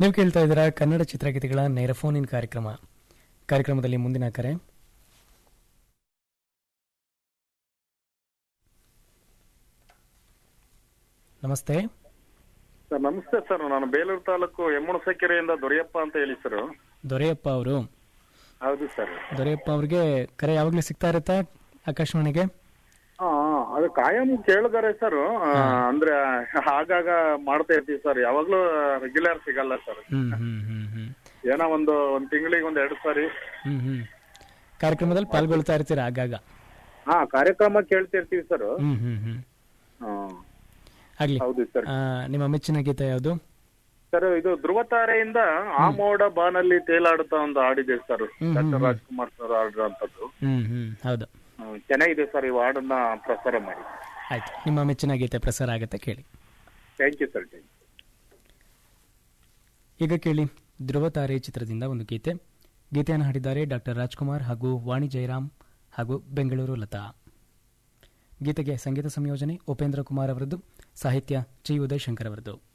ನೀವು ಕೇಳ್ತಾ ಇದ್ದೀರಾ ಕನ್ನಡ ಚಿತ್ರಗೀತೆಗಳ ನೇರ ಫೋನ್ ಇನ್ ಕಾರ್ಯಕ್ರಮ ಕಾರ್ಯಕ್ರಮದಲ್ಲಿ ಮುಂದಿನ ಕರೆ ನಮಸ್ತೆ ಸರ್ ನಮಸ್ತೆ ಸರ್ ನಾನು ಬೇಲೂರು ತಾಲೂಕು ಯಮ್ಮಣಸಕೆರೆಯಿಂದ ದೊರೆಯಪ್ಪ ಅಂತ ಹೇಳಿ ಸರ್ ದೊರೆಯಪ್ಪ ಅವರು ಹೌದು ಸರ್ ದೊರೆಯಪ್ಪ ಅವ್ರಿಗೆ ಕರೆ ಯಾವಾಗಲೂ ಸಿಗ್ತಾ ಇರುತ್ತಾ ಆಕಾಶವಾಣಿಗೆ ಹಾ ಅದು ಕಾಯಂ ಕೇಳಿದಾರೆ ಸರ್ ಅಂದ್ರೆ ಆಗಾಗ ಮಾಡ್ತಾ ಇರ್ತೀವಿ ಸರ್ ಯಾವಾಗ್ಲೂ ರೆಗ್ಯುಲರ್ ಸಿಗಲ್ಲ ಸರ್ ಹ್ಮ್ ಹ್ಮ್ ಹ್ಮ್ ಹ್ಮ್ ಏನೋ ಒಂದು ಒಂದ್ ತಿಂಗಳಿಗೆ ಒಂದ್ ಎರಡು ಸಾರಿ ಹ್ಮ್ ಹ್ಮ್ ಕಾರ್ಯಕ್ರಮದಲ್ಲಿ ಪಾಲ್ಗೊಳ್ತಾ ಇರ್ತೀರಾ ಆಗಾಗ ಹಾ ಕಾರ್ಯಕ್ರಮ ಕೇಳ್ತಿರ್ತೀವಿ ಸರ್ ಹ್ಮ್ ಹ್ಮ್ ಹ್ಮ್ ಆಗ್ಲಿ ಹೌದು ಸರ್ ಆ, ನಿಮ್ಮ ಮೆಚ್ಚಿನ ಗೀತೆ ಯಾವುದು ಸರ್ ಇದು ಧ್ರುವ ತಾರೆಯಿಂದ ಆ ಮೋಡ ಬಾನಲ್ಲಿ ತೇಲಾಡುತ್ತಾ ಒಂದು ಹಾಡಿದೆ ಸರ್ ಹ್ಮ್, ಡಾಕ್ಟರ್ ರಾಜ್ಕುಮಾರ್ ಸರ್ ಹಾಡಿರೋಂಥದ್ದು ಹ್ಮ್ ಹ್ಮ್ ಹೌದು ಹ್ಮ್, ಚೆನ್ನಾಗಿದೆ ಸರ್ ಈ ಹಾಡನ್ನ ಪ್ರಸಾರ ಮಾಡಿ ಆಯ್ತು ನಿಮ್ಮ ಮೆಚ್ಚಿನ ಗೀತೆ ಪ್ರಸಾರ ಆಗುತ್ತೆ ಕೇಳಿ thank you sir thank you ಈಗ ಕೇಳಿ ಧ್ರುವ ತಾರೆ ಚಿತ್ರದಿಂದ ಒಂದು ಗೀತೆ ಗೀತೆಯನ್ನು ಹಾಡಿದ್ದಾರೆ ಡಾಕ್ಟರ್ ರಾಜ್ಕುಮಾರ್ ಹಾಗೂ ವಾಣಿ ಜಯರಾಮ್ ಹಾಗೂ ಬೆಂಗಳೂರು ಲತಾ ಗೀತೆಗೆ ಸಂಗೀತ ಸಂಯೋಜನೆ ಉಪೇಂದ್ರ ಕುಮಾರ್ ಅವರದ್ದು ಸಾಹಿತ್ಯ ಚಿ ಉದಯ್ ಶಂಕರ್ ಅವರದ್ದು